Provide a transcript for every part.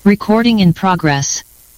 Recording in progress.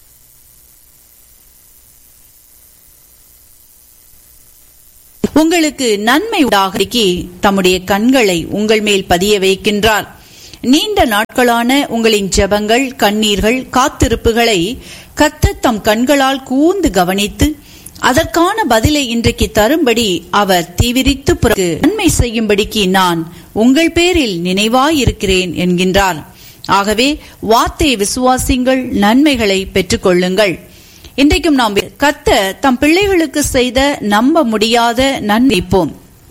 உங்களுக்கு நன்மை உண்டாகி தம்முடைய கண்களை உங்கள் மேல் பதிய வைக்கின்றார் நீண்ட நாட்களான உங்களின் ஜெபங்கள் கண்ணீர்கள் காத்திருப்புகளை கர்த்தர் தம் கண்களால் கூர்ந்து கவனித்து அதற்கான பதிலை இன்றைக்கு தரும்படி அவர் தீவிரித்து பிறகு நன்மை செய்யும்படிக்கு நான் உங்கள் பேரில் நினைவாயிருக்கிறேன் என்கின்றார் ஆகவே வார்த்தை விசுவாசிங்கள் நன்மைகளை பெற்றுக்கொள்ளுங்கள் இன்றைக்கும் நாம் கத்த தம் பிள்ளைகளுக்கு செய்த நம்ப முடியாத நன்மைப்போம்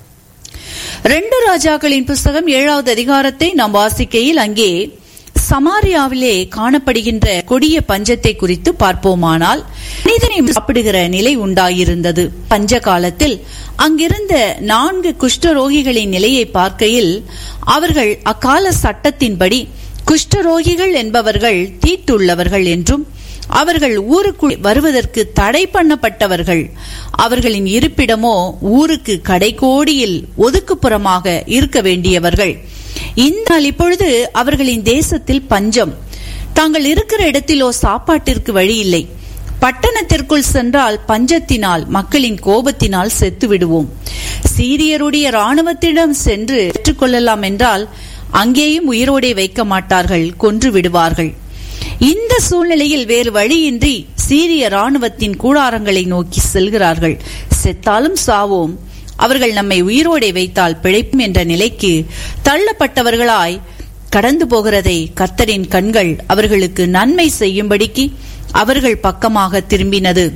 ரெண்டு ராஜாக்களின் புஸ்தகம் ஏழாவது அதிகாரத்தை நாம் வாசிக்கையில் அங்கே சமாரியாவிலே காணப்படுகின்ற கொடிய பஞ்சத்தை குறித்து பார்ப்போமானால் மனிதனை சாப்பிடுகிற நிலை உண்டாயிருந்தது பஞ்ச காலத்தில் அங்கிருந்த நான்கு குஷ்டரோகிகளின் நிலையை பார்க்கையில் அவர்கள் அக்கால சட்டத்தின்படி குஷ்டரோகிகள் என்பவர்கள் தீட்டுள்ளவர்கள் என்றும் அவர்கள் ஊருக்குள் வருவதற்கு தடை பண்ணப்பட்டவர்கள் அவர்களின் இருப்பிடமோ ஊருக்கு கடைக்கோடியில் ஒதுக்குப்புறமாக இருக்க வேண்டியவர்கள் இந்த நாள் இப்பொழுது அவர்களின் தேசத்தில் பஞ்சம் தாங்கள் இருக்கிற இடத்திலோ சாப்பாட்டிற்கு வழி இல்லை பட்டணத்திற்குள் சென்றால் பஞ்சத்தினால் மக்களின் கோபத்தினால் செத்து விடுவோம் சீரியருடைய ராணுவத்திடம் சென்று பெற்றுக்கொள்ளலாம் என்றால் அங்கேயும் உயிரோடே வைக்க மாட்டார்கள் கொன்று விடுவார்கள் இந்த சூழ்நிலையில் வேறு வழியின்றி சீரிய ராணுவத்தின் கூடாரங்களை நோக்கி செல்கிறார்கள் செத்தாலும் சாவோம் அவர்கள் நம்மை உயிரோடே வைத்தால் பிழைப்பும் என்ற நிலைக்கு தள்ளப்பட்டவர்களாய் கடந்து போகிறதை கர்த்தரின் கண்கள் அவர்களுக்கு நன்மை செய்யும்படிக்கு அவர்கள் பக்கமாக திரும்பினது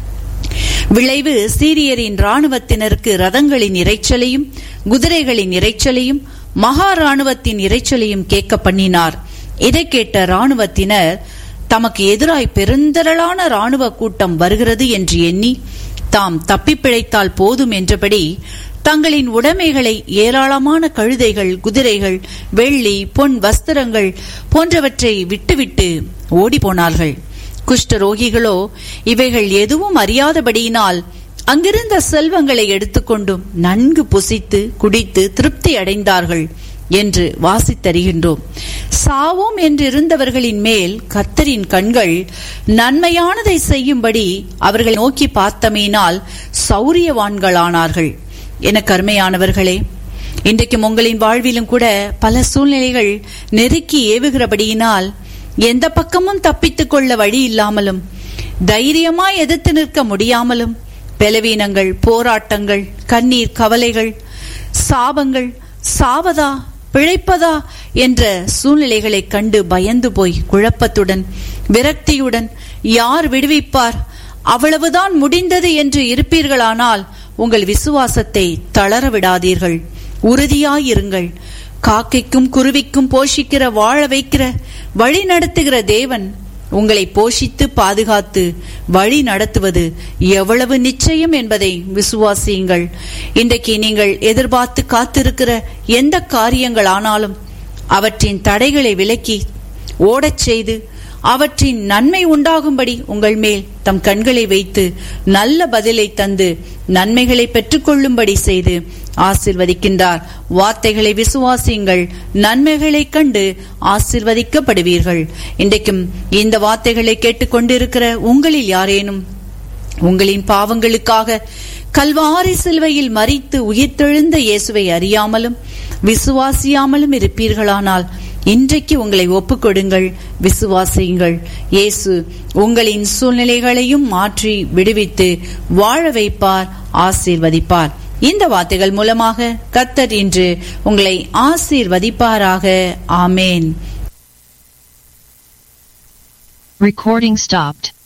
விளைவு சீரியரின் ராணுவத்தினருக்கு ரதங்களின் இறைச்சலையும் குதிரைகளின் இறைச்சலையும் மகா ராணுவத்தின் இறைச்சலையும் கேட்க பண்ணினார் இதை கேட்ட ராணுவத்தினர் தமக்கு எதிராய் பெருந்தரளான ராணுவ கூட்டம் வருகிறது என்று எண்ணி தாம் தப்பி பிழைத்தால் போதும் என்றபடி தங்களின் உடைமைகளை ஏராளமான கழுதைகள் குதிரைகள் வெள்ளி பொன் வஸ்திரங்கள் போன்றவற்றை விட்டுவிட்டு ஓடி போனார்கள் குஷ்டரோகிகளோ இவைகள் எதுவும் அறியாதபடியினால் அங்கிருந்த செல்வங்களை எடுத்துக்கொண்டும் நன்கு புசித்து குடித்து திருப்தி அடைந்தார்கள் என்று வாசித்தருகின்றோம் சாவோம் என்றிருந்தவர்களின் மேல் கர்த்தரின் கண்கள் நன்மையானதை செய்யும்படி அவர்களை நோக்கி பார்த்தமையினால் சௌரியவான்களானார்கள் என கருமையானவர்களே இன்றைக்கும் உங்களின் வாழ்விலும் கூட பல சூழ்நிலைகள் நெருக்கி ஏவுகிறபடியினால் எந்த பக்கமும் தப்பித்துக் கொள்ள வழி இல்லாமலும் தைரியமாய் எதிர்த்து நிற்க முடியாமலும் பலவீனங்கள் போராட்டங்கள் கண்ணீர் கவலைகள் சாபங்கள் சாவதா பிழைப்பதா என்ற சூழ்நிலைகளை கண்டு பயந்து போய் குழப்பத்துடன் விரக்தியுடன் யார் விடுவிப்பார் அவ்வளவுதான் முடிந்தது என்று இருப்பீர்களானால் உங்கள் விசுவாசத்தை தளர விடாதீர்கள் உறுதியாயிருங்கள் காக்கைக்கும் குருவிக்கும் போஷிக்கிற வாழ வைக்கிற வழி நடத்துகிற தேவன் உங்களை போஷித்து பாதுகாத்து வழி நடத்துவது எவ்வளவு நிச்சயம் என்பதை விசுவாசியுங்கள் இன்றைக்கு நீங்கள் எதிர்பார்த்து காத்திருக்கிற எந்த காரியங்கள் ஆனாலும் அவற்றின் தடைகளை விலக்கி ஓடச் செய்து அவற்றின் நன்மை உண்டாகும்படி உங்கள் மேல் தம் கண்களை வைத்து நல்ல பதிலை தந்து நன்மைகளை பெற்றுக்கொள்ளும்படி செய்து ஆசிர்வதிக்கின்றார் வார்த்தைகளை விசுவாசியுங்கள் நன்மைகளை கண்டு ஆசிர்வதிக்கப்படுவீர்கள் இன்றைக்கும் இந்த வார்த்தைகளை கேட்டுக்கொண்டிருக்கிற உங்களில் யாரேனும் உங்களின் பாவங்களுக்காக கல்வாரி சிலுவையில் மறித்து உயிர்த்தெழுந்த இயேசுவை அறியாமலும் விசுவாசியாமலும் இருப்பீர்களானால் இன்றைக்கு உங்களை ஒப்புக்கொடுங்கள் விசுவாசியுங்கள் இயேசு உங்களின் சூழ்நிலைகளையும் மாற்றி விடுவித்து வாழ வைப்பார் ஆசீர்வதிப்பார் இந்த வார்த்தைகள் மூலமாக கத்தர் இன்று உங்களை ஆசீர்வதிப்பாராக ஆமேன் Recording stopped.